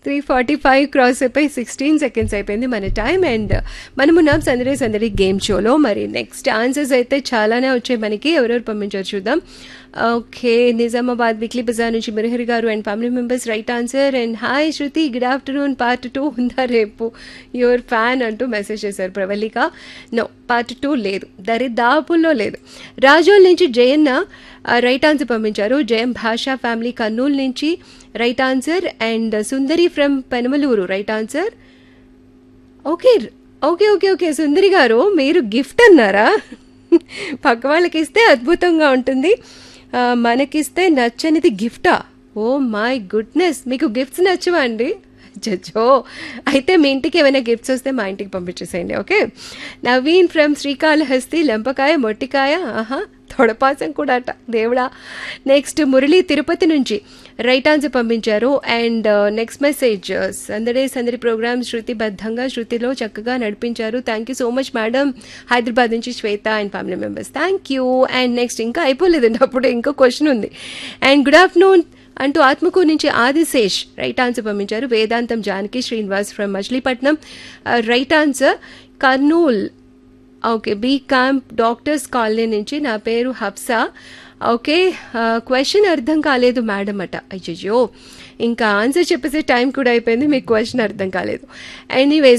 three forty five cross అయిపోయి sixteen seconds అయిపోయింది మన టైం అండ్ మనమున్నాం సందడి సందడి గేమ్ షోలో మరి నెక్స్ట్ ఆన్సర్స్ అయితే చాలానే వచ్చాయి మనకి ఎవరెవరు పంపించారు చూద్దాం ఓకే నిజామాబాద్ వీక్లీ బజార్ నుంచి మిరహరి గారు and family members right answer and hi Shruti good afternoon part two ఉందా రేపు యువర్ ఫ్యాన్ అంటూ మెసేజ్ చేశారు ప్రవల్లిక నో పార్ట్ టూ లేదు దరిదాపుల్లో లేదు రాజోల్ నుంచి జయన్న రైట్ ఆన్సర్ పంపించారు జయం భాషా ఫ్యామిలీ కర్నూలు నుంచి right answer and Sundari from Penamaluru right answer okay okay okay okay Sundari గారు మీరు గిఫ్ట్ అన్నారా పక్క వాళ్ళకి ఇస్తే అద్భుతంగా ఉంటుంది ఆ, మనకిస్తే నచ్చనిది గిఫ్టా ఓ మై గుడ్నెస్ మీకు గిఫ్ట్స్ నచ్చవా అండి చచ్చో అయితే మీ ఇంటికి ఏమైనా గిఫ్ట్స్ వస్తే మా ఇంటికి పంపించేసేయండి ఓకే నవీన్ ఫ్రమ్ శ్రీకాళహస్తి లెంపకాయ మొట్టికాయ ఆహా తొడపాసం కూడా అట దేవుడా నెక్స్ట్ మురళి తిరుపతి నుంచి రైట్ ఆన్సర్ పంపించారు అండ్ నెక్స్ట్ మెసేజ్ సందడే సందడి ప్రోగ్రామ్ శృతిబద్ధంగా శృతిలో చక్కగా నడిపించారు thank you so much madam Hyderabad నుంచి Swetha and family members thank you and next ఇంకా అయిపోలేదండి అప్పుడు ఇంకో క్వశ్చన్ ఉంది అండ్ గుడ్ ఆఫ్టర్నూన్ అంటూ ఆత్మకూరు నుంచి ఆదిశేష్ రైట్ ఆన్సర్ పంపించారు Vedantam Janaki Srinivas from Machilipatnam right answer Kurnool okay B camp doctors colony నుంచి నా పేరు హఫ్సా ఓకే క్వశ్చన్ అర్థం కాలేదు మేడం అట అయ్యో ఇంకా ఆన్సర్ చెప్పేసే టైం కూడా అయిపోయింది మీకు క్వశ్చన్ అర్థం కాలేదు ఎనీవేస్